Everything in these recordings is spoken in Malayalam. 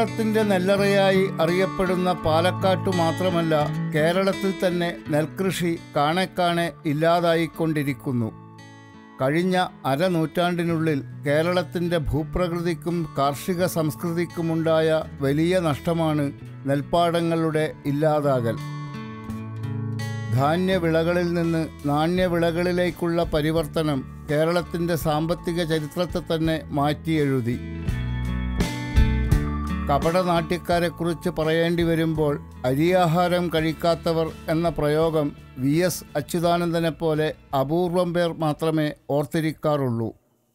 കേരളത്തിന്റെ നെല്ലറയായി അറിയപ്പെടുന്ന പാലക്കാട്ടു മാത്രമല്ല കേരളത്തിൽ തന്നെ നെൽകൃഷി കാണെ കാണെ ഇല്ലാതായിക്കൊണ്ടിരിക്കുന്നു കഴിഞ്ഞ അരനൂറ്റാണ്ടിനുള്ളിൽ കേരളത്തിന്റെ ഭൂപ്രകൃതിക്കും കാർഷിക സംസ്കൃതിക്കുമുണ്ടായ വലിയ നഷ്ടമാണ് നെൽപ്പാടങ്ങളുടെ ഇല്ലാതാകൽ ധാന്യവിളകളിൽ നിന്ന് നാണ്യവിളകളിലേക്കുള്ള പരിവർത്തനം കേരളത്തിന്റെ സാമ്പത്തിക ചരിത്രത്തെ തന്നെ മാറ്റിയെഴുതി കപടനാട്യക്കാരെക്കുറിച്ച് പറയേണ്ടി വരുമ്പോൾ അരിയാഹാരം കഴിക്കാത്തവർ എന്ന പ്രയോഗം വി എസ് അച്യുതാനന്ദനെ പോലെ അപൂർവം പേർ മാത്രമേ ഓർത്തിരിക്കാറുള്ളൂ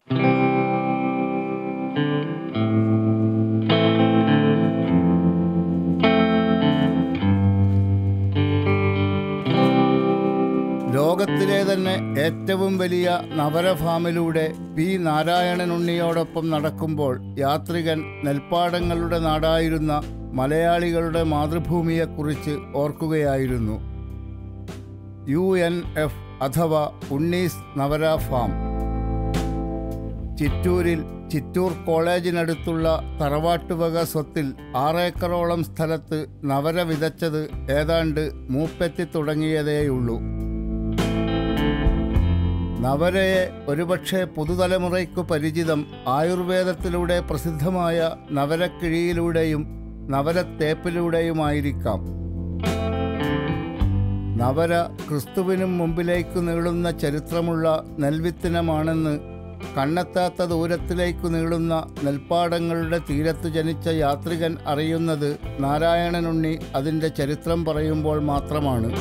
ലോകത്തിലെ തന്നെ ഏറ്റവും വലിയ നവര ഫാമിലൂടെ പി നാരായണനുണ്ണിയോടൊപ്പം നടക്കുമ്പോൾ യാത്രികൻ നെൽപ്പാടങ്ങളുടെ നാടായിരുന്ന മലയാളികളുടെ മാതൃഭൂമിയെക്കുറിച്ച് ഓർക്കുകയായിരുന്നു യു എൻ എഫ് അഥവാ ഉണ്ണീസ് നവര ഫാം ചിറ്റൂരിൽ ചിറ്റൂർ കോളേജിനടുത്തുള്ള തറവാട്ടുവക സ്വത്തിൽ ആറേക്കറോളം സ്ഥലത്ത് നവര വിതച്ചത് ഏതാണ്ട് മൂപ്പെത്തി തുടങ്ങിയതേയുള്ളൂ നവരയെ ഒരുപക്ഷെ പുതുതലമുറയ്ക്കു പരിചിതം ആയുർവേദത്തിലൂടെ പ്രസിദ്ധമായ നവരക്കിഴിയിലൂടെയും നവരത്തേപ്പിലൂടെയുമായിരിക്കാം നവര ക്രിസ്തുവിനും മുമ്പിലേക്കു നീളുന്ന ചരിത്രമുള്ള നെൽവിത്തിനമാണെന്ന് കണ്ണെത്താത്ത ദൂരത്തിലേക്കു നീളുന്ന നെൽപ്പാടങ്ങളുടെ തീരത്തു ജനിച്ച യാത്രികൻ അറിയുന്നത് നാരായണനുണ്ണി അതിൻ്റെ ചരിത്രം പറയുമ്പോൾ മാത്രമാണ്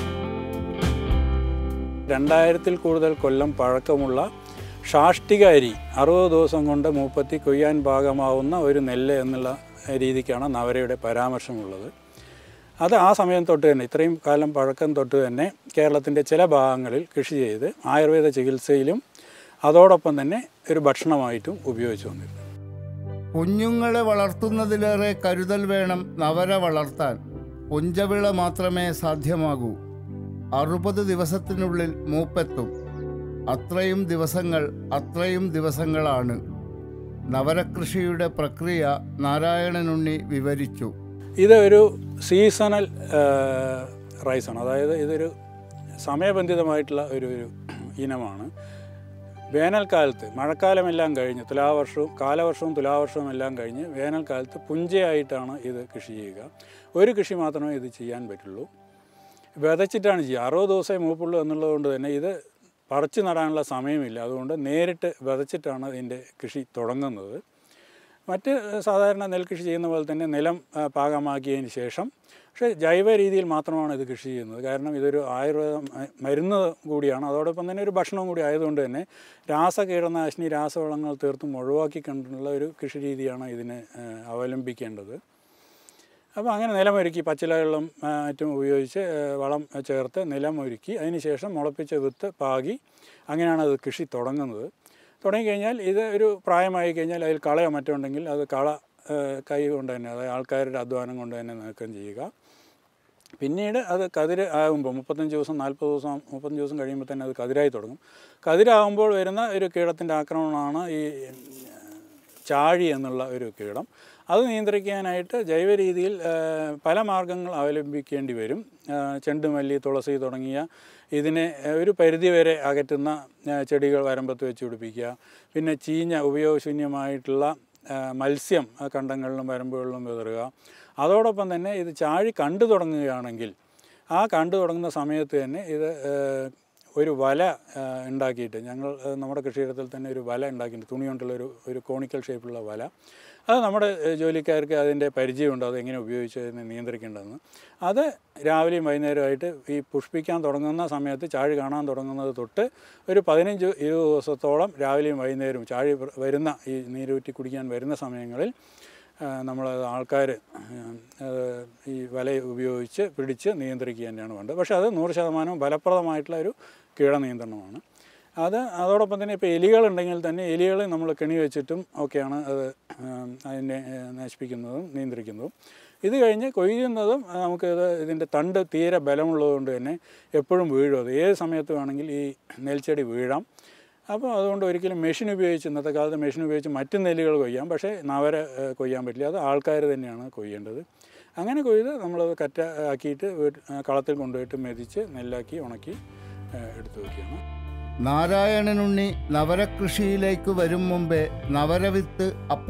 രണ്ടായിരത്തിൽ കൂടുതൽ കൊല്ലം പഴക്കമുള്ള ഷാഷ്ടിക അരി അറുപത് ദിവസം കൊണ്ട് മൂപ്പത്തി കൊയ്യാൻ പാകമാവുന്ന ഒരു നെല്ല് എന്നുള്ള രീതിക്കാണ് നവരയുടെ പരാമർശമുള്ളത് അത് ആ സമയം തൊട്ട് തന്നെ ഇത്രയും കാലം പഴക്കം തൊട്ട് തന്നെ കേരളത്തിൻ്റെ ചില ഭാഗങ്ങളിൽ കൃഷി ചെയ്ത് ആയുർവേദ ചികിത്സയിലും അതോടൊപ്പം തന്നെ ഒരു ഭക്ഷണമായിട്ടും ഉപയോഗിച്ചു വന്നിരുന്നു കുഞ്ഞുങ്ങളെ വളർത്തുന്നതിലേറെ കരുതൽ വേണം നവര വളർത്താൻ പുഞ്ചവിള മാത്രമേ സാധ്യമാകൂ അറുപത് ദിവസത്തിനുള്ളിൽ മൂപ്പെത്തും അത്രയും ദിവസങ്ങൾ അത്രയും ദിവസങ്ങളാണ് നവരകൃഷിയുടെ പ്രക്രിയ നാരായണനുണ്ണി വിവരിച്ചു ഇത് ഒരു സീസണൽ റൈസാണ് അതായത് ഇതൊരു സമയബന്ധിതമായിട്ടുള്ള ഒരു ഒരു ഇനമാണ് വേനൽക്കാലത്ത് മഴക്കാലമെല്ലാം കഴിഞ്ഞ് തുലാവർഷവും കാലവർഷവും തുലാവർഷവും എല്ലാം കഴിഞ്ഞ് വേനൽക്കാലത്ത് പുഞ്ചയായിട്ടാണ് ഇത് കൃഷി ചെയ്യുക ഒരു കൃഷി മാത്രമേ ഇത് ചെയ്യാൻ പറ്റുള്ളൂ വിതച്ചിട്ടാണ് ചെയ്യുക അറുപത് ദിവസമേ മൂപ്പുള്ളൂ എന്നുള്ളത് കൊണ്ട് തന്നെ ഇത് പറിച്ചു നടാനുള്ള സമയമില്ല അതുകൊണ്ട് നേരിട്ട് വിതച്ചിട്ടാണ് ഇതിൻ്റെ കൃഷി തുടങ്ങുന്നത് മറ്റ് സാധാരണ നെൽകൃഷി ചെയ്യുന്ന പോലെ തന്നെ നിലം ആ, പാകമാക്കിയതിന് ശേഷം പക്ഷേ ജൈവ രീതിയിൽ മാത്രമാണ് ഇത് കൃഷി ചെയ്യുന്നത് കാരണം ഇതൊരു ആയുർവേദ മ- മരുന്ന് കൂടിയാണ് അതോടൊപ്പം തന്നെ ഒരു ഭക്ഷണവും കൂടി ആയതുകൊണ്ട് തന്നെ രാസകീടനാശിനി രാസവളങ്ങൾ തീർത്തും ഒഴിവാക്കി കണ്ടുള്ള ഒരു കൃഷി രീതിയാണ് ഇതിന് ആ, അവലംബിക്കേണ്ടത് അപ്പോൾ അങ്ങനെ നിലമൊരുക്കി പച്ചിലവെള്ളം ആ, മറ്റും ഉപയോഗിച്ച് ആ, വളം ചേർത്ത് നിലമൊരുക്കി അതിനുശേഷം മുളപ്പിച്ച വിത്ത് പാകി അങ്ങനെയാണ് അത് കൃഷി തുടങ്ങുന്നത് തുടങ്ങിക്കഴിഞ്ഞാൽ ഇത് ഒരു പ്രായമായി കഴിഞ്ഞാൽ അതിൽ കളയോ മറ്റോ ഉണ്ടെങ്കിൽ അത് കള ആ, കൈ കൊണ്ട് തന്നെ അതായത് ആൾക്കാരുടെ അധ്വാനം കൊണ്ട് തന്നെ നീക്കം ചെയ്യുക പിന്നീട് അത് കതിര് ആകുമ്പോൾ മുപ്പത്തഞ്ച് ദിവസം നാൽപ്പത് ദിവസം മുപ്പത്തഞ്ച് ദിവസം കഴിയുമ്പോൾ തന്നെ അത് കതിരായി തുടങ്ങും കതിരാകുമ്പോൾ വരുന്ന ഒരു കീടത്തിൻ്റെ ആക്രമണമാണ് ഈ ചാഴി എന്നുള്ള ഒരു കീടം അത് നിയന്ത്രിക്കാനായിട്ട് ജൈവ രീതിയിൽ ആ, പല മാർഗങ്ങൾ അവലംബിക്കേണ്ടി വരും ആ, ചെണ്ടുമല്ലി തുളസി തുടങ്ങിയ ഇതിനെ ആ, ഒരു പരിധിവരെ അകറ്റുന്ന ആ, ചെടികൾ വരമ്പത്ത് വെച്ച് പിടിപ്പിക്കുക പിന്നെ ചീഞ്ഞ ഉപയോഗശൂന്യമായിട്ടുള്ള ആ, മത്സ്യം ആ കണ്ടങ്ങളിലും വരമ്പുകളിലും വിതറുക അതോടൊപ്പം തന്നെ ഇത് ചാഴി കണ്ടു തുടങ്ങുകയാണെങ്കിൽ ആ കണ്ടു തുടങ്ങുന്ന സമയത്ത് തന്നെ ഇത് ആ, ഒരു വല ആ, ഉണ്ടാക്കിയിട്ട് ഞങ്ങൾ ആ, നമ്മുടെ കൃഷിയിടത്തിൽ തന്നെ ഒരു വല ഉണ്ടാക്കിയിട്ടുണ്ട് തുണി കൊണ്ടുള്ള ഒരു ഒരു കോണിക്കൽ ഷേപ്പുള്ള വല അത് നമ്മുടെ ഏ, ജോലിക്കാർക്ക് അതിൻ്റെ പരിചയമുണ്ട് അത് എങ്ങനെ ഉപയോഗിച്ച് അതിനെ നിയന്ത്രിക്കേണ്ടതെന്ന് അത് രാവിലെയും വൈകുന്നേരമായിട്ട് ഈ പുഷ്പിക്കാൻ തുടങ്ങുന്ന സമയത്ത് ചാഴി കാണാൻ തുടങ്ങുന്നത് തൊട്ട് ഒരു പതിനഞ്ച് ഇരുപത് ദിവസത്തോളം രാവിലെയും വൈകുന്നേരവും ചാഴി വ- വരുന്ന ഈ നീരൂറ്റി കുടിക്കാൻ വരുന്ന സമയങ്ങളിൽ നമ്മൾ ആൾക്കാർ ഈ വല ഉപയോഗിച്ച് പിടിച്ച് നിയന്ത്രിക്കുക തന്നെയാണ് വേണ്ടത് പക്ഷേ അത് നൂറ് ശതമാനവും ഫലപ്രദമായിട്ടുള്ള ഒരു കീടനിയന്ത്രണമാണ് അത് അതോടൊപ്പം തന്നെ ഇപ്പോൾ എലികളുണ്ടെങ്കിൽ തന്നെ എലികളെ നമ്മൾ കെണി വെച്ചിട്ടും ഒക്കെയാണ് അത് ഉം, അതിനെ ഏഹ്, നശിപ്പിക്കുന്നതും നിയന്ത്രിക്കുന്നതും ഇത് കഴിഞ്ഞ് കൊയ്യുന്നതും ആ, നമുക്കിത് ഇതിൻ്റെ തണ്ട് തീരെ ബലമുള്ളതുകൊണ്ട് തന്നെ എപ്പോഴും വീഴും അത് ഏത് സമയത്ത് വേണമെങ്കിൽ ഈ നെൽച്ചെടി വീഴാം അപ്പോൾ അതുകൊണ്ട് ഒരിക്കലും മെഷീൻ ഉപയോഗിച്ച് ഇന്നത്തെ കാലത്ത് മെഷീൻ ഉപയോഗിച്ച് മറ്റ് നെല്ലുകൾ കൊയ്യാം പക്ഷേ നവര ഏഹ്, കൊയ്യാൻ പറ്റില്ല അത് ആൾക്കാർ തന്നെയാണ് കൊയ്യേണ്ടത് അങ്ങനെ കൊയ്ത് നമ്മളത് കറ്റ ആക്കിയിട്ട് വീട്ട് കളത്തിൽ കൊണ്ടുപോയിട്ട് മെതിച്ച് നെല്ലാക്കി ഉണക്കി ഏഹ്, എടുത്ത് വയ്ക്കുകയാണ് നാരായണനുണ്ണി നവരകൃഷിയിലേക്ക് വരും മുമ്പേ നവരവിത്ത്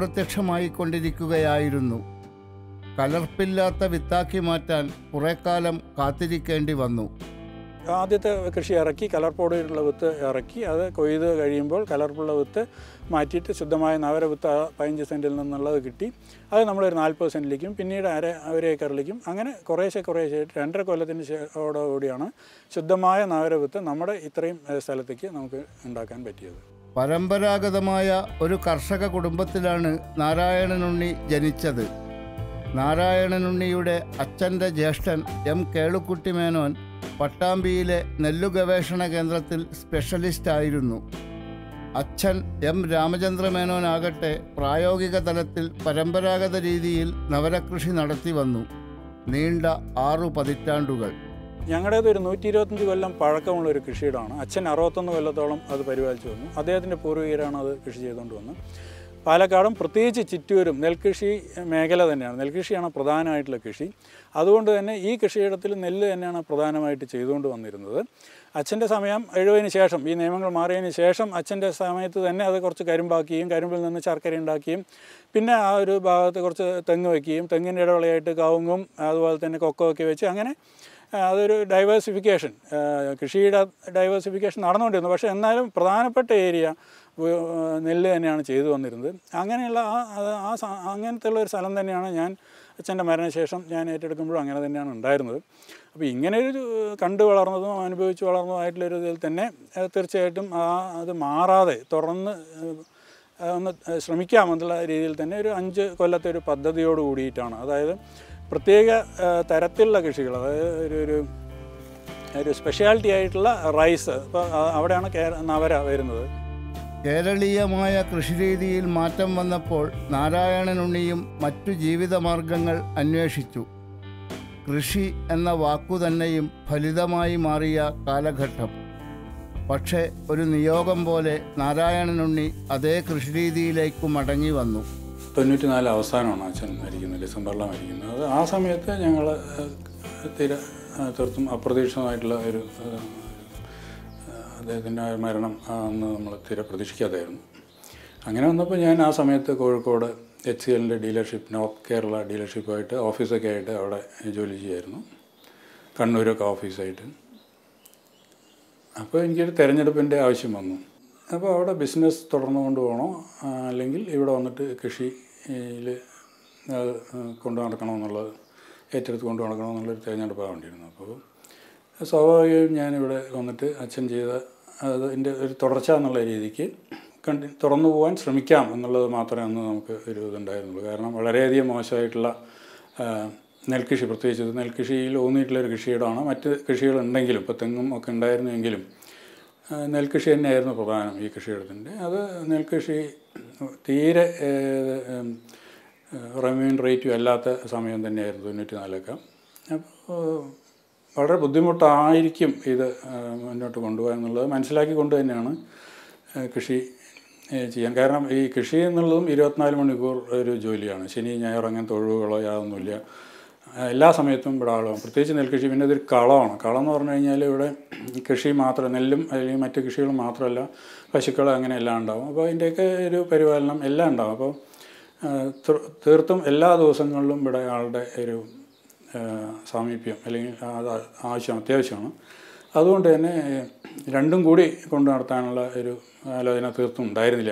അപ്രത്യക്ഷമായിക്കൊണ്ടിരിക്കുകയായിരുന്നു കലർപ്പില്ലാത്ത വിത്താക്കി മാറ്റാൻ കുറേക്കാലം കാത്തിരിക്കേണ്ടി വന്നു ആദ്യത്തെ കൃഷി ഇറക്കി കലർപ്പോടെയുള്ള വിത്ത് ഇറക്കി അത് കൊയ്ത് കഴിയുമ്പോൾ കലർപ്പുള്ള വിത്ത് മാറ്റിയിട്ട് ശുദ്ധമായ നവര വിത്ത് ആ പതിനഞ്ച് സെൻറ്റിൽ നിന്നുള്ളത് കിട്ടി അത് നമ്മളൊരു നാൽപ്പത് സെൻറ്റിലേക്കും പിന്നീട് അര ഒരു ഏക്കറിലേക്കും അങ്ങനെ കുറേശ്ശെ കുറേശ്ശെ രണ്ടര കൊല്ലത്തിന് ശേഷോടുകൂടിയാണ് ശുദ്ധമായ നവര വിത്ത് നമ്മുടെ ഇത്രയും ഏഹ്, സ്ഥലത്തേക്ക് നമുക്ക് ഉണ്ടാക്കാൻ പറ്റിയത് പരമ്പരാഗതമായ ഒരു കർഷക കുടുംബത്തിലാണ് നാരായണനുണ്ണി ജനിച്ചത് നാരായണനുണ്ണിയുടെ അച്ഛൻ്റെ ജ്യേഷ്ഠൻ എം കേളുക്കുട്ടി മേനോൻ പട്ടാമ്പിയിലെ നെല്ലു ഗവേഷണ കേന്ദ്രത്തിൽ സ്പെഷ്യലിസ്റ്റ് ആയിരുന്നു അച്ഛൻ എം രാമചന്ദ്ര മേനോനാകട്ടെ പ്രായോഗിക തലത്തിൽ പരമ്പരാഗത രീതിയിൽ നവരകൃഷി നടത്തി വന്നു നീണ്ട ആറു പതിറ്റാണ്ടുകൾ ഞങ്ങളുടേത് ഒരു നൂറ്റി ഇരുപത്തഞ്ച് കൊല്ലം പഴക്കമുള്ള ഒരു കൃഷിയിടമാണ് അച്ഛൻ അറുപത്തൊന്ന് കൊല്ലത്തോളം അത് പരിപാലിച്ചു വന്നു അദ്ദേഹത്തിൻ്റെ പൂർവികരാണ് അത് കൃഷി ചെയ്തുകൊണ്ട് വന്നത് പാലക്കാടും പ്രത്യേകിച്ച് ചിറ്റൂരും നെൽകൃഷി മേഖല തന്നെയാണ് നെൽകൃഷിയാണ് പ്രധാനമായിട്ടുള്ള കൃഷി അതുകൊണ്ട് തന്നെ ഈ കൃഷിയിടത്തിൽ നെല്ല് തന്നെയാണ് പ്രധാനമായിട്ട് ചെയ്തുകൊണ്ട് വന്നിരുന്നത് അച്ഛൻ്റെ സമയം എഴുപതിന് ശേഷം ഈ നിയമങ്ങൾ മാറിയതിന് ശേഷം അച്ഛൻ്റെ സമയത്ത് തന്നെ അത് കുറച്ച് കരിമ്പാക്കുകയും കരിമ്പിൽ നിന്ന് ശർക്കര ഉണ്ടാക്കുകയും പിന്നെ ആ ഒരു ഭാഗത്ത് കുറച്ച് തെങ്ങ് വയ്ക്കുകയും തെങ്ങിൻ്റെ ഇടവിളയായിട്ട് കവുങ്ങും അതുപോലെ തന്നെ കൊക്കോ ഒക്കെ വെച്ച് അങ്ങനെ ആ, അതൊരു ഡൈവേഴ്സിഫിക്കേഷൻ കൃഷിയുടെ ഡൈവേഴ്സിഫിക്കേഷൻ നടന്നുകൊണ്ടിരുന്നു പക്ഷേ എന്നാലും പ്രധാനപ്പെട്ട ഏരിയ വ- നെല്ല് തന്നെയാണ് ചെയ്തു വന്നിരുന്നത് അങ്ങനെയുള്ള ആ അത് ആ സ- അങ്ങനത്തെ ഉള്ള ഒരു സ്ഥലം തന്നെയാണ് ഞാൻ അച്ഛൻ്റെ മരണശേഷം ഞാൻ ഏറ്റെടുക്കുമ്പോഴും അങ്ങനെ തന്നെയാണ് ഉണ്ടായിരുന്നത് അപ്പോൾ ഇങ്ങനെ ഒരു കണ്ടു വളർന്നതും അനുഭവിച്ച് വളർന്നതുമായിട്ടുള്ള ഒരു ഇതിൽ തന്നെ ഏഹ്, തീർച്ചയായിട്ടും ആ അത് മാറാതെ തുറന്ന് ഏഹ്, ആ, ഒന്ന് ശ്രമിക്കാം എന്നുള്ള രീതിയിൽ തന്നെ ഒരു അഞ്ച് കൊല്ലത്തെ ഒരു പദ്ധതിയോട് കൂടിയിട്ടാണ് അതായത് പ്രത്യേക ആ, തരത്തിലുള്ള കൃഷികൾ അതായത് ഒരു ഒരു ഒരു സ്പെഷ്യാലിറ്റി ആയിട്ടുള്ള റൈസ് ഇപ്പോൾ അവിടെയാണ് കേര നവര വരുന്നത് കേരളീയമായ കൃഷിരീതിയിൽ മാറ്റം വന്നപ്പോൾ നാരായണനുണ്ണിയും മറ്റു ജീവിതമാർഗങ്ങൾ അന്വേഷിച്ചു കൃഷി എന്ന വാക്കു തന്നെയും ഫലിതമായി മാറിയ കാലഘട്ടം പക്ഷേ ഒരു നിയോഗം പോലെ നാരായണനുണ്ണി അതേ കൃഷിരീതിയിലേക്ക് മടങ്ങി വന്നു തൊണ്ണൂറ്റി നാല് അവസാനമാണ് അച്ഛൻ മരിക്കുന്നത് ഡിസംബറിലാണ് മരിക്കുന്നത് അത് ആ സമയത്ത് ഞങ്ങൾ തീരെ ആ, തീർത്തും അപ്രതീക്ഷിതമായിട്ടുള്ള ഒരു ആ, അദ്ദേഹത്തിൻ്റെ മരണം ആ, അന്ന് നമ്മൾ തീരെ പ്രതീക്ഷിക്കാതായിരുന്നു അങ്ങനെ വന്നപ്പോൾ ഞാൻ ആ സമയത്ത് കോഴിക്കോട് എച്ച് സി എല്ലിൻ്റെ ഡീലർഷിപ്പ് നോർത്ത് കേരള ഡീലർഷിപ്പായിട്ട് ഓഫീസൊക്കെ ആയിട്ട് അവിടെ ജോലി ചെയ്യായിരുന്നു കണ്ണൂരൊക്കെ ഓഫീസായിട്ട് അപ്പോൾ എനിക്കൊരു തിരഞ്ഞെടുപ്പിൻ്റെ ആവശ്യം വന്നു അപ്പോൾ അവിടെ ബിസിനസ് തുടർന്നു കൊണ്ടുപോകണോ ആ, അല്ലെങ്കിൽ ഇവിടെ വന്നിട്ട് കൃഷിയിൽ കൊണ്ടു നടക്കണോ എന്നുള്ളത് ഏറ്റെടുത്ത് കൊണ്ടു നടക്കണോ എന്നുള്ളൊരു തിരഞ്ഞെടുപ്പാണ് വേണ്ടിയിരുന്നു അപ്പോൾ സ്വാഭാവികമായും ഞാനിവിടെ വന്നിട്ട് അച്ഛൻ ചെയ്ത അതിൻ്റെ ഒരു തുടർച്ച എന്നുള്ള രീതിക്ക് കണ്ടി തുറന്നു പോകാൻ ശ്രമിക്കാം എന്നുള്ളത് മാത്രമേ അന്ന് നമുക്ക് ഒരു ഇതുണ്ടായിരുന്നുള്ളൂ കാരണം വളരെയധികം മോശമായിട്ടുള്ള ആ, നെൽകൃഷി പ്രത്യേകിച്ച് ഇത് നെൽകൃഷിയിൽ ഊന്നിയിട്ടുള്ളൊരു കൃഷിയിടമാണ് മറ്റ് കൃഷികളുണ്ടെങ്കിലും ഇപ്പോൾ തെങ്ങും ഒക്കെ ഉണ്ടായിരുന്നുവെങ്കിലും ആ, നെൽകൃഷി തന്നെയായിരുന്നു പ്രധാനം ഈ കൃഷിയിടത്തിൻ്റെ അത് നെൽകൃഷി തീരെ റെമ്യൂൺ റേറ്റും അല്ലാത്ത സമയം തന്നെയായിരുന്നു തൊണ്ണൂറ്റി നാലൊക്കെ അപ്പോൾ വളരെ ബുദ്ധിമുട്ടായിരിക്കും ഇത് ആ, മുന്നോട്ട് കൊണ്ടുപോകാൻ എന്നുള്ളത് മനസ്സിലാക്കിക്കൊണ്ട് തന്നെയാണ് ആ, കൃഷി ഏ, ചെയ്യാൻ കാരണം ഈ കൃഷി എന്നുള്ളതും ഇരുപത്തിനാല് മണിക്കൂർ ഒരു ജോലിയാണ് ശനി ഞായർ അങ്ങനത്തെ ഒഴിവുകളോ യാതൊന്നുമില്ല ആ, എല്ലാ സമയത്തും ഇവിടെ ആളും പ്രത്യേകിച്ച് നെൽകൃഷി പിന്നെ ഇതൊരു കളമാണ് കളം എന്ന് പറഞ്ഞു കഴിഞ്ഞാൽ ഇവിടെ കൃഷി മാത്രം നെല്ലും അല്ലെങ്കിൽ മറ്റ് കൃഷികളും മാത്രമല്ല പശുക്കൾ അങ്ങനെ എല്ലാം ഉണ്ടാവും അപ്പോൾ അതിൻ്റെയൊക്കെ ഒരു പരിപാലനം എല്ലാം ഉണ്ടാവും അപ്പോൾ ആ, തീർ- തീർത്തും എല്ലാ ദിവസങ്ങളിലും ഇവിടെ ആളുടെ ഒരു ആ, സാമീപ്യം അല്ലെങ്കിൽ അത് ആവശ്യം അത്യാവശ്യമാണ് അതുകൊണ്ട് തന്നെ രണ്ടും കൂടി കൊണ്ടു നടത്താനുള്ള ഒരു ആലോചന തീർത്തും ഉണ്ടായിരുന്നില്ല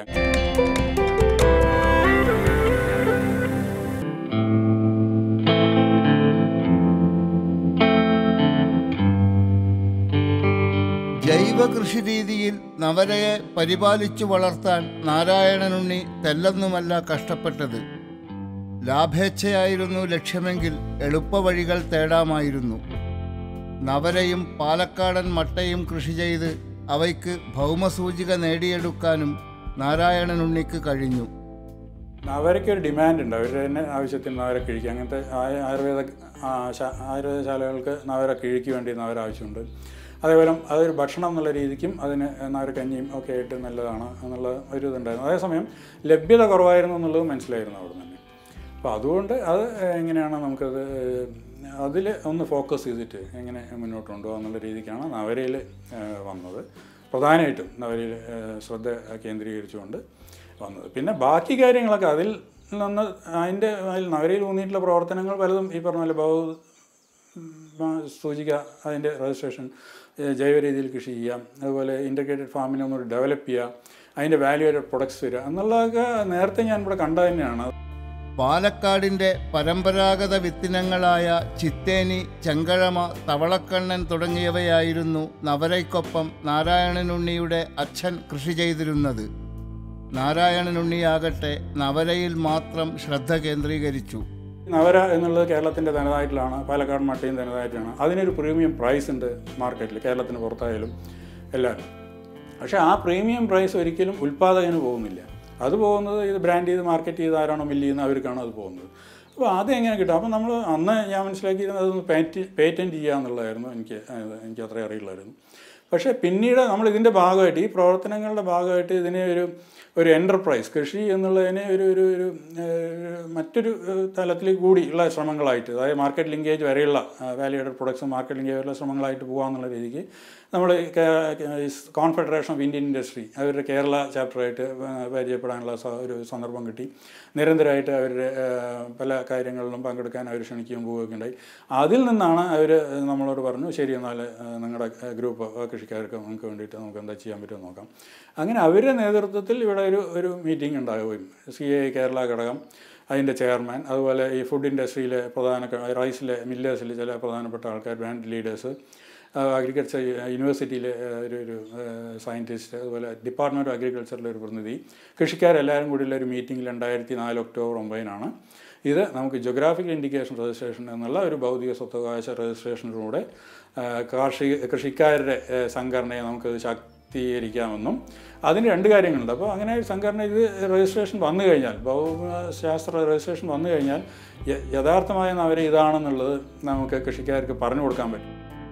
ജൈവ കൃഷി രീതിയിൽ നവരയെ പരിപാലിച്ചു വളർത്താൻ നാരായണനുണ്ണി തെല്ലൊന്നുമല്ല കഷ്ടപ്പെട്ടത് ലാഭേച്ഛയായിരുന്നു ലക്ഷ്യമെങ്കിൽ എളുപ്പവഴികൾ തേടാമായിരുന്നു നവരയും പാലക്കാടൻ മട്ടയും കൃഷി ചെയ്ത് അവയ്ക്ക് ഭൗമസൂചിക നേടിയെടുക്കാനും നാരായണനുണ്ണിക്ക് കഴിഞ്ഞു അവരൊക്കെ ഒരു ഡിമാൻഡ് ഉണ്ട് അവരുടെ തന്നെ ആവശ്യത്തിന് നവര കിഴിക്ക് അങ്ങനത്തെ ആയ- ആയുർവേദ ആ, ശാ- ആയുർവേദശാലകൾക്ക് നവര കിഴിക്ക് വേണ്ടി നവര ആവശ്യമുണ്ട് അതേപോലെ അതൊരു ഭക്ഷണം എന്നുള്ള രീതിക്കും അതിന് നാര് കഞ്ഞിയും ഒക്കെ ആയിട്ട് നല്ലതാണ് എന്നുള്ള ഒരു ഇതുണ്ടായിരുന്നു അതേസമയം ലഭ്യത കുറവായിരുന്നു എന്നുള്ളത് മനസ്സിലായിരുന്നു അവിടെ തന്നെ അപ്പോൾ അതുകൊണ്ട് അത് എങ്ങനെയാണ് നമുക്കത് അതിൽ ഒന്ന് ഫോക്കസ് ചെയ്തിട്ട് എങ്ങനെ മുന്നോട്ട് കൊണ്ടുപോകാം എന്നുള്ള രീതിക്കാണ് നവരയിൽ വന്നത് പ്രധാനമായിട്ടും നവരയിൽ ശ്രദ്ധ കേന്ദ്രീകരിച്ചുകൊണ്ട് വന്നത് പിന്നെ ബാക്കി കാര്യങ്ങളൊക്കെ അതിൽ നിന്ന് അതിൻ്റെ അതിൽ നവരയിൽ ഊന്നിയിട്ടുള്ള പ്രവർത്തനങ്ങൾ പലതും ഈ പറഞ്ഞ പോലെ ബഹു സൂചിക അതിൻ്റെ രജിസ്ട്രേഷൻ ഏഹ് ജൈവ രീതിയിൽ കൃഷി ചെയ്യാം അതുപോലെ ഇൻ്റഗ്രേറ്റഡ് ഫാമിനെ ഒന്ന് ഡെവലപ്പ് ചെയ്യുക അതിൻ്റെ വാല്യൂ പ്രൊഡക്ട്സ് വരിക എന്നുള്ളതൊക്കെ നേരത്തെ ഞാൻ ഇവിടെ കണ്ടത് തന്നെയാണ് പാലക്കാടിൻ്റെ പരമ്പരാഗത വിത്തിനങ്ങളായ ചിത്തേനി ചെങ്കഴമ തവളക്കണ്ണൻ തുടങ്ങിയവയായിരുന്നു നവരയ്ക്കൊപ്പം നാരായണനുണ്ണിയുടെ അച്ഛൻ കൃഷി ചെയ്തിരുന്നത് നാരായണനുണ്ണിയാകട്ടെ നവരയിൽ മാത്രം ശ്രദ്ധ കേന്ദ്രീകരിച്ചു നവര എന്നുള്ളത് കേരളത്തിൻ്റെ തനതായിട്ടുള്ളതാണ് പാലക്കാട് മട്ടയും തനതായിട്ടാണ് അതിനൊരു പ്രീമിയം പ്രൈസ് ഉണ്ട് മാർക്കറ്റിൽ കേരളത്തിന് പുറത്തായാലും എല്ലാവരും പക്ഷേ ആ പ്രീമിയം പ്രൈസ് ഒരിക്കലും ഉൽപ്പാദകന് പോകുന്നില്ല അത് പോകുന്നത് ഇത് ബ്രാൻഡ് ചെയ്ത് മാർക്കറ്റ് ചെയ്ത് ആരാണോ മില്ല് ചെയ്യുന്നത് അവർക്കാണ് അത് പോകുന്നത് അപ്പോൾ അത് എങ്ങനെ കിട്ടും അപ്പോൾ നമ്മൾ അന്ന് ഞാൻ മനസ്സിലാക്കിയിരുന്നത് അതൊന്ന് പേറ്റ് പേറ്റൻറ്റ് ചെയ്യുക എന്നുള്ളതായിരുന്നു എനിക്ക് അത് എനിക്ക് അത്രേ അറിയുള്ളായിരുന്നു പക്ഷേ പിന്നീട് നമ്മൾ ഇതിൻ്റെ ഭാഗമായിട്ട് ഈ പ്രവർത്തനങ്ങളുടെ ഭാഗമായിട്ട് ഇതിനെ ഒരു ഒരു എൻ്റർപ്രൈസ് കൃഷി എന്നുള്ളതിനെ ഒരു ഒരു ഒരു ഏഹ്, മറ്റൊരു ഏഹ്, തലത്തിൽ കൂടിയുള്ള ശ്രമങ്ങളായിട്ട് അതായത് മാർക്കറ്റ് ലിങ്കേജ് വരെയുള്ള വാല്യൂഡ് പ്രൊഡക്ട്സും മാർക്കറ്റ് ലിങ്കേജ് വരെയുള്ള ശ്രമങ്ങളായിട്ട് പോകാമെന്നുള്ള രീതിക്ക് നമ്മൾ കോൺഫെഡറേഷൻ ഓഫ് ഇന്ത്യൻ ഇൻഡസ്ട്രി അവരുടെ കേരള ചാപ്റ്ററായിട്ട് പരിചയപ്പെടാനുള്ള സ- ഒരു സന്ദർഭം കിട്ടി നിരന്തരമായിട്ട് അവരുടെ ഏഹ്, പല കാര്യങ്ങളിലും പങ്കെടുക്കാൻ അവർ ക്ഷണിക്കുകയും പോവുകയൊക്കെ ഉണ്ടായി അതിൽ നിന്നാണ് അവർ നമ്മളോട് പറഞ്ഞു ശരി എന്നാൽ ഏഹ്, നിങ്ങളുടെ ഗ്രൂപ്പ് കൃഷിക്കാർക്ക് നമുക്ക് വേണ്ടിയിട്ട് നമുക്ക് എന്താ ചെയ്യാൻ പറ്റുമോ നോക്കാം അങ്ങനെ അവരുടെ നേതൃത്വത്തിൽ ഇവിടെ ഒരു ഒരു മീറ്റിംഗ് ഉണ്ടാവുകയും സി എ കേരള ഘടകം അതിൻ്റെ ചെയർമാൻ അതുപോലെ ഈ ഫുഡ് ഇൻഡസ്ട്രിയിലെ പ്രധാന റൈസിലെ മില്ലേഴ്സിലെ ചില പ്രധാനപ്പെട്ട ആൾക്കാർ ബ്രാൻഡ് ലീഡേഴ്സ് അഗ്രികൾച്ചർ യൂണിവേഴ്സിറ്റിയിലെ ഏഹ്, ഒരു ഒരു സയൻറ്റിസ്റ്റ് അതുപോലെ ഡിപ്പാർട്ട്മെൻറ്റ് ഓഫ് അഗ്രികൾച്ചറിലെ ഒരു പ്രതിനിധി കൃഷിക്കാരെല്ലാവരും കൂടിയുള്ള ഒരു മീറ്റിംഗ് രണ്ടായിരത്തി നാല് ഒക്ടോബർ ഒമ്പതിനാണ് ഇത് നമുക്ക് ജോഗ്രാഫിക്കൽ ഇൻഡിക്കേഷൻ രജിസ്ട്രേഷൻ എന്നുള്ള ഒരു ഭൗതിക സ്വത്തവകാശ രജിസ്ട്രേഷനിലൂടെ ഏഹ്, കാർഷിക കൃഷിക്കാരുടെ ഏഹ്, സംഘടനയെ നമുക്കത് ശാക്തീകരിക്കാമെന്നും അതിന് രണ്ട് കാര്യങ്ങളുണ്ട് അപ്പോൾ അങ്ങനെ ഒരു സംഘടന ഇത് രജിസ്ട്രേഷൻ വന്നു കഴിഞ്ഞാൽ ഭൗമശാസ്ത്ര രജിസ്ട്രേഷൻ വന്നു കഴിഞ്ഞാൽ യ- യഥാർത്ഥമായ അവരെ ഇതാണെന്നുള്ളത് നമുക്ക് കൃഷിക്കാർക്ക് പറഞ്ഞു കൊടുക്കാൻ പറ്റും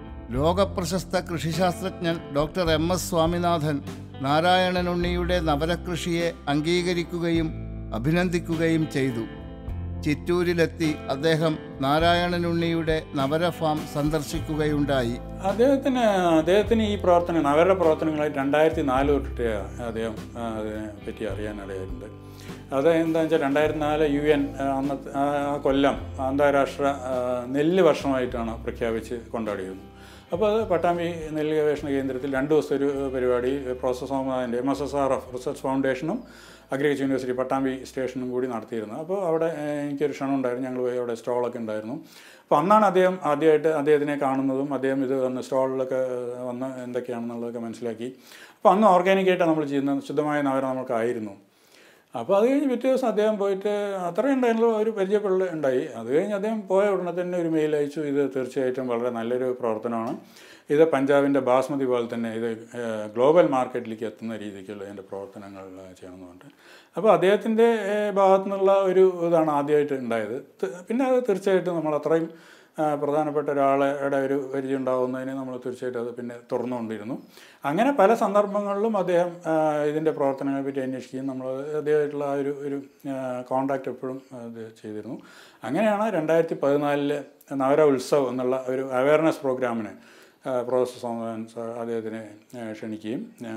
ലോകപ്രശസ്ത കൃഷിശാസ്ത്രജ്ഞൻ ഡോക്ടർ എം എസ് സ്വാമിനാഥൻ നാരായണനുണ്ണിയുടെ നവരകൃഷിയെ അംഗീകരിക്കുകയും അഭിനന്ദിക്കുകയും ചെയ്തു ചിറ്റൂരിലെത്തി അദ്ദേഹം നാരായണനുണ്ണിയുടെ നവര ഫാം സന്ദർശിക്കുകയുണ്ടായി അദ്ദേഹത്തിന് അദ്ദേഹത്തിന് ഈ പ്രവർത്തനം അവരുടെ പ്രവർത്തനങ്ങളായിട്ട് രണ്ടായിരത്തി നാല് തൊട്ടിട്ട് അദ്ദേഹം ആ, അതിനെ പറ്റി അറിയാനിടയായിട്ടുണ്ട് അത് എന്താണെന്ന് വെച്ചാൽ രണ്ടായിരത്തി നാല് യു എൻ അന്നത്തെ ആ ആ കൊല്ലം അന്താരാഷ്ട്ര ആ, നെല്ല് വർഷമായിട്ടാണ് പ്രഖ്യാപിച്ച് കൊണ്ടാടിയത് അപ്പോൾ അത് പട്ടാമ്പി നെല്ല് ഗവേഷണ കേന്ദ്രത്തിൽ രണ്ട് ദിവസത്തെ ഒരു പരിപാടി പ്രൊഫസർ സോമനാഥൻ്റെ M S S R F research ഫൗണ്ടേഷനും അഗ്രികൾച്ചർ യൂണിവേഴ്സിറ്റി പട്ടാമ്പി സ്റ്റേഷനും കൂടി നടത്തിയിരുന്നു അപ്പോൾ അവിടെ ഏഹ്, എനിക്കൊരു ക്ഷണം ഉണ്ടായിരുന്നു ഞങ്ങൾ പോയി അവിടെ സ്റ്റാളൊക്കെ ഉണ്ടായിരുന്നു അപ്പോൾ അന്നാണ് അദ്ദേഹം ആദ്യമായിട്ട് അദ്ദേഹത്തിനെ കാണുന്നതും അദ്ദേഹം ഇത് വന്ന് സ്റ്റാളിലൊക്കെ ഏഹ്, വന്ന് എന്തൊക്കെയാണെന്നുള്ളതൊക്കെ മനസ്സിലാക്കി അപ്പോൾ അന്ന് ഓർഗാനിക്കായിട്ടാണ് നമ്മൾ ചെയ്യുന്നത് ശുദ്ധമായ നവര നമുക്കായിരുന്നു അപ്പോൾ അത് കഴിഞ്ഞ് പിറ്റേ ദിവസം അദ്ദേഹം പോയിട്ട് അത്രയും ഉണ്ടായിരുന്നല്ലോ ഒരു പരിചയപ്പെടൽ ഉണ്ടായി അത് കഴിഞ്ഞ് അദ്ദേഹം പോയ ഉടനെ തന്നെ ഒരു മെയിൽ അയച്ചു ഇത് തീർച്ചയായിട്ടും വളരെ നല്ലൊരു പ്രവർത്തനമാണ് ഇത് പഞ്ചാബിൻ്റെ ബാസ്മതി പോലെ തന്നെ ഇത് ഏഹ്, ഗ്ലോബൽ മാർക്കറ്റിലേക്ക് എത്തുന്ന രീതിക്കുള്ള ഇതിൻ്റെ പ്രവർത്തനങ്ങൾ ഏഹ്, ചെയ്യണമെന്ന് പറഞ്ഞിട്ട് അപ്പോൾ അദ്ദേഹത്തിൻ്റെ ഏഹ്, ഭാഗത്തു നിന്നുള്ള ഒരു ഇതാണ് ആദ്യമായിട്ട് ഉണ്ടായത് ത- പിന്നെ അത് തീർച്ചയായിട്ടും നമ്മൾ അത്രയും ആ, പ്രധാനപ്പെട്ട ഒരാളുടെ ഒരു പരിചയം ഉണ്ടാകുന്നതിന് നമ്മൾ തീർച്ചയായിട്ടും അത് പിന്നെ തുറന്നുകൊണ്ടിരുന്നു അങ്ങനെ പല സന്ദർഭങ്ങളിലും അദ്ദേഹം ആ, ഇതിൻ്റെ പ്രവർത്തനങ്ങളെ പറ്റി അന്വേഷിക്കുകയും നമ്മൾ അദ്ദേഹമായിട്ടുള്ള ആ ഒരു ഒരു കോണ്ടാക്റ്റ് എപ്പോഴും അത് ചെയ്തിരുന്നു അങ്ങനെയാണ് രണ്ടായിരത്തി പതിനാലില് നവര ഉത്സവ് എന്നുള്ള ഒരു അവയർനെസ് പ്രോഗ്രാമിന് ആ, പ്രൊഫസർ സോമൻ സാർ അദ്ദേഹത്തിനെ ആ, ക്ഷണിക്കുകയും ആ,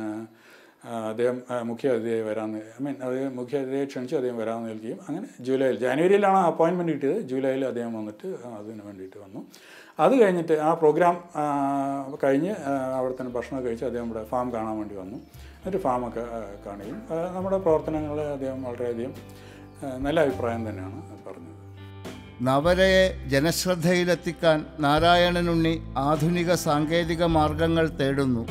ആ, അദ്ദേഹം ആ, മുഖ്യ അതിഥിയായി വരാമെന്ന് ഐ മീൻ അദ്ദേഹം മുഖ്യ അതിഥിയായി ക്ഷണിച്ചു അദ്ദേഹം വരാമെന്ന് നിൽക്കുകയും അങ്ങനെ ജൂലൈയിൽ ജാനുവരിയിലാണ് അപ്പോയിൻമെൻറ്റ് കിട്ടിയത് ജൂലൈയിൽ അദ്ദേഹം വന്നിട്ട് അതിന് വേണ്ടിയിട്ട് വന്നു അത് കഴിഞ്ഞിട്ട് ആ പ്രോഗ്രാം ആ, കഴിഞ്ഞ് ആ, അവിടെ തന്നെ ഭക്ഷണം കഴിച്ച് അദ്ദേഹം ഇവിടെ ഫാം കാണാൻ വേണ്ടി വന്നു എന്നിട്ട് ഫാമൊക്കെ ആ, കാണുകയും ആ, നമ്മുടെ പ്രവർത്തനങ്ങളെ അദ്ദേഹം വളരെയധികം ആ, നല്ല അഭിപ്രായം തന്നെയാണ് പറഞ്ഞത് നവരയെ ജനശ്രദ്ധയിലെത്തിക്കാൻ നാരായണനുണ്ണി ആധുനിക സാങ്കേതിക മാർഗങ്ങൾ തേടുന്നു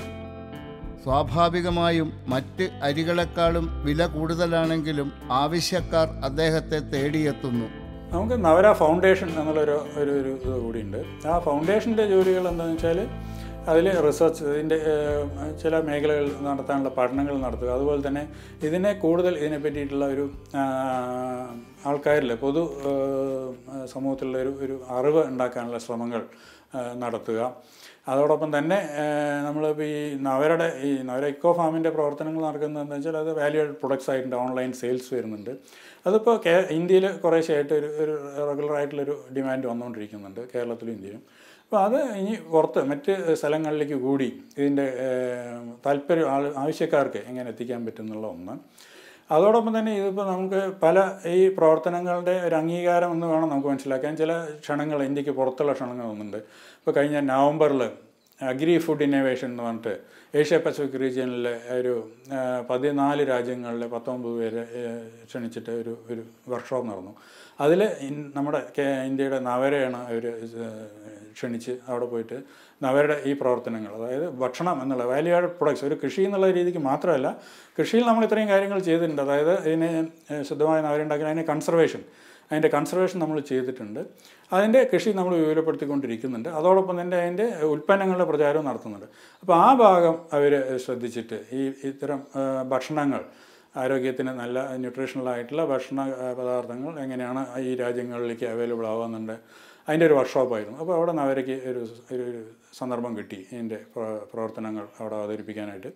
സ്വാഭാവികമായും മറ്റ് അരികളെക്കാളും വില കൂടുതലാണെങ്കിലും ആവശ്യക്കാർ അദ്ദേഹത്തെ തേടിയെത്തുന്നു നമുക്ക് നവര ഫൗണ്ടേഷൻ എന്നുള്ളൊരു ഒരു ഒരു ഇത് കൂടിയുണ്ട് ആ ഫൗണ്ടേഷൻ്റെ ജോലികൾ എന്താണെന്ന് വെച്ചാൽ അതിൽ റിസർച്ച് ഇതിൻ്റെ ഏഹ്, ചില മേഖലകൾ നടത്താനുള്ള പഠനങ്ങൾ നടത്തുക അതുപോലെ തന്നെ ഇതിനെ കൂടുതൽ ഇതിനെ പറ്റിയിട്ടുള്ള ഒരു ആൾക്കാരിൽ പൊതു ഏഹ്, സമൂഹത്തിലുള്ള ഒരു ഒരു അറിവ് ഉണ്ടാക്കാനുള്ള ശ്രമങ്ങൾ ഏഹ്, നടത്തുക അതോടൊപ്പം തന്നെ നമ്മളിപ്പോൾ ഈ നവരുടെ ഈ നവര ഇക്കോ ഫാമിൻ്റെ പ്രവർത്തനങ്ങൾ നടക്കുന്നതെന്ന് വെച്ചാൽ അത് വാല്യൂ പ്രൊഡക്ട്സ് ആയിട്ടുണ്ട് ഓൺലൈൻ സെയിൽസ് വരുന്നുണ്ട് അതിപ്പോൾ കേ ഇന്ത്യയിൽ കുറേശ്ശെയായിട്ട് ഒരു ഒരു റെഗുലർ ആയിട്ടുള്ളൊരു ഡിമാൻഡ് വന്നുകൊണ്ടിരിക്കുന്നുണ്ട് കേരളത്തിലും ഇന്ത്യയിലും അപ്പോൾ അത് ഇനി പുറത്ത് മറ്റ് സ്ഥലങ്ങളിലേക്ക് കൂടി ഇതിൻ്റെ ഏഹ്, താല്പര്യം ആൾ ആവശ്യക്കാർക്ക് എങ്ങനെ എത്തിക്കാൻ പറ്റും എന്നുള്ള ഒന്ന് അതോടൊപ്പം തന്നെ ഇതിപ്പോൾ നമുക്ക് പല ഈ പ്രവർത്തനങ്ങളുടെ ഒരു അംഗീകാരം എന്ന് വേണം നമുക്ക് മനസ്സിലാക്കാൻ ചില ക്ഷണങ്ങൾ ഇന്ത്യക്ക് പുറത്തുള്ള ക്ഷണങ്ങൾ വന്നിട്ടുണ്ട് ഇപ്പോൾ കഴിഞ്ഞ നവംബറിൽ അഗ്രി ഫുഡ് ഇന്നോവേഷൻ എന്ന് പറഞ്ഞിട്ട് ഏഷ്യ പസഫിക് റീജിയനിലെ ഒരു ആ, പതിനാല് രാജ്യങ്ങളിലെ പത്തൊമ്പത് പേരെ ഏ, ക്ഷണിച്ചിട്ട് ഒരു ഒരു വർക്ക്ഷോപ്പ് നടന്നു അതിൽ നമ്മുടെ കേ- ഇന്ത്യയുടെ നവരയാണ് അവർ ക്ഷണിച്ച് അവിടെ പോയിട്ട് നവരുടെ ഈ പ്രവർത്തനങ്ങൾ അതായത് ഭക്ഷണം എന്നുള്ള വാല്യൂ ആഡ് പ്രൊഡക്ട്സ് ഒരു കൃഷി എന്നുള്ള രീതിക്ക് മാത്രമല്ല കൃഷിയിൽ നമ്മൾ ഇത്രയും കാര്യങ്ങൾ ചെയ്തിട്ടുണ്ട് അതായത് ഇതിനെ ഏ, ശുദ്ധമായ നവരുണ്ടാക്കി അതിനെ കൺസർവേഷൻ അതിൻ്റെ കൺസർവേഷൻ നമ്മൾ ചെയ്തിട്ടുണ്ട് അതിൻ്റെ കൃഷി നമ്മൾ വിപുലപ്പെടുത്തിക്കൊണ്ടിരിക്കുന്നുണ്ട് അതോടൊപ്പം തന്നെ അതിൻ്റെ ഉൽപ്പന്നങ്ങളുടെ പ്രചാരവും നടത്തുന്നുണ്ട് അപ്പോൾ ആ ഭാഗം അവർ ശ്രദ്ധിച്ചിട്ട് ഈ ഇത്തരം ആ, ഭക്ഷണങ്ങൾ ആരോഗ്യത്തിന് നല്ല ന്യൂട്രീഷണൽ ആയിട്ടുള്ള ഭക്ഷണ ആ, പദാർത്ഥങ്ങൾ എങ്ങനെയാണ് ഈ രാജ്യങ്ങളിലേക്ക് അവൈലബിൾ ആവുന്നുണ്ട് അതിൻ്റെ ഒരു വർക്ക്ഷോപ്പായിരുന്നു അപ്പോൾ അവിടെ നവരയ്ക്ക് ഒരു ഒരു ഒരു സന്ദർഭം കിട്ടി ഇതിൻ്റെ പ്ര- പ്രവർത്തനങ്ങൾ അവിടെ അവതരിപ്പിക്കാനായിട്ട്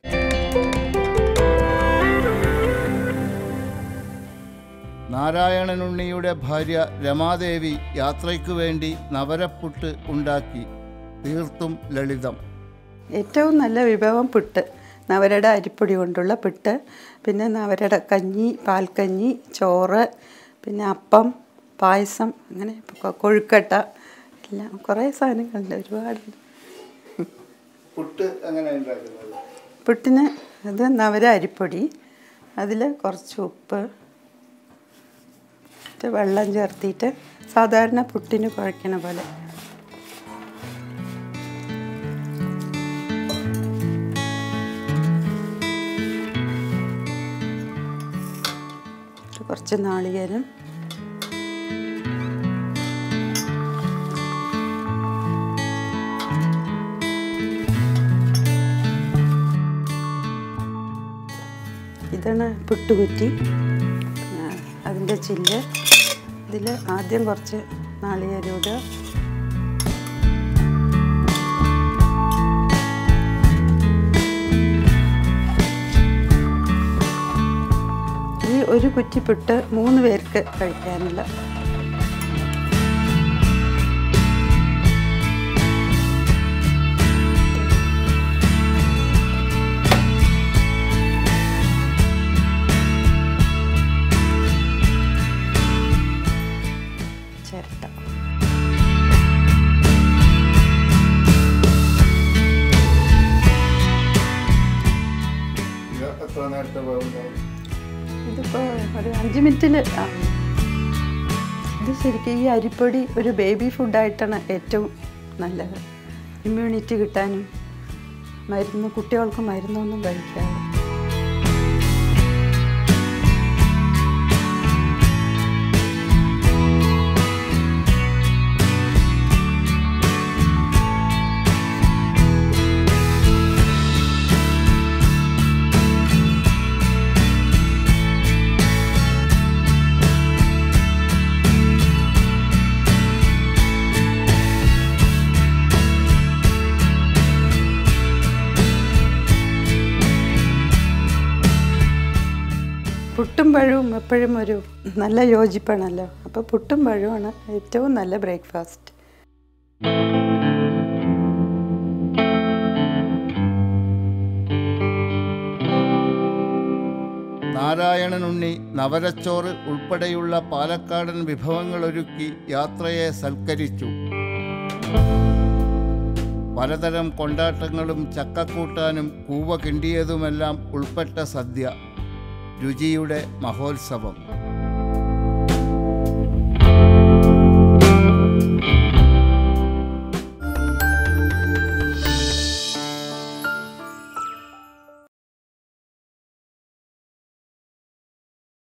നാരായണനുണ്ണിയുടെ ഭാര്യ രമാദേവി യാത്രയ്ക്കു വേണ്ടി നവരപ്പുട്ട് ഉണ്ടാക്കി തീർത്തും ലളിതം ഏറ്റവും നല്ല വിഭവം പുട്ട് നവരയുടെ അരിപ്പൊടി കൊണ്ടുള്ള പുട്ട് പിന്നെ നവരയുടെ കഞ്ഞി പാൽക്കഞ്ഞി ചോറ് പിന്നെ അപ്പം പായസം അങ്ങനെ കൊ- കൊഴുക്കട്ട എല്ലാം കുറേ സാധനങ്ങളുണ്ട് ഒരുപാട് പുട്ട് എങ്ങനെ ഉണ്ടാക്കുന്നത് പുട്ടിന് ഇത് നവര അരിപ്പൊടി അതിൽ കുറച്ച് ഉപ്പ് എന്നിട്ട് വെള്ളം ചേർത്തിട്ട് സാധാരണ പുട്ടിന് കുഴക്കണ പോലെ എന്നിട്ട് കുറച്ച് നാളികേരം ഇതാണ് പുട്ടുകുറ്റി പിന്നെ അതിൻ്റെ ചില്ല് ഇതിൽ ആദ്യം കുറച്ച് നാളികേരം ഇടുക ഈ ഒരു കുറ്റി പുട്ട് മൂന്ന് പേർക്ക് കഴിക്കാനുള്ള ചിരട്ട ഇത് എത്ര നേരത്തെ വേവുണ്ടാവും ഇതിപ്പോൾ ഒരു അഞ്ച് മിനിറ്റിൽ ഇത് ശരിക്കും ഈ അരിപ്പൊടി ഒരു ബേബി ഫുഡായിട്ടാണ് ഏറ്റവും നല്ലത് ഇമ്മ്യൂണിറ്റി കിട്ടാനും മരുന്ന് കുട്ടികൾക്ക് മരുന്നൊന്നും കഴിക്കാതെ പുട്ടും പഴവും എപ്പോഴും ഒരു നല്ല യോജിപ്പാണല്ലോ അപ്പോൾ പുട്ടും പഴവുമാണ് ഏറ്റവും നല്ല ബ്രേക്ക്ഫാസ്റ്റ് നാരായണനുണ്ണി നവരച്ചോറ് ഉൾപ്പെടെയുള്ള പാലക്കാടൻ വിഭവങ്ങളൊരുക്കി യാത്രയെ സൽക്കരിച്ചു പലതരം കൊണ്ടാട്ടങ്ങളും ചക്കക്കൂട്ടാനും കൂവ കിണ്ടിയതുമെല്ലാം ഉൾപ്പെട്ട സദ്യ രുചിയുടെ മഹോത്സവം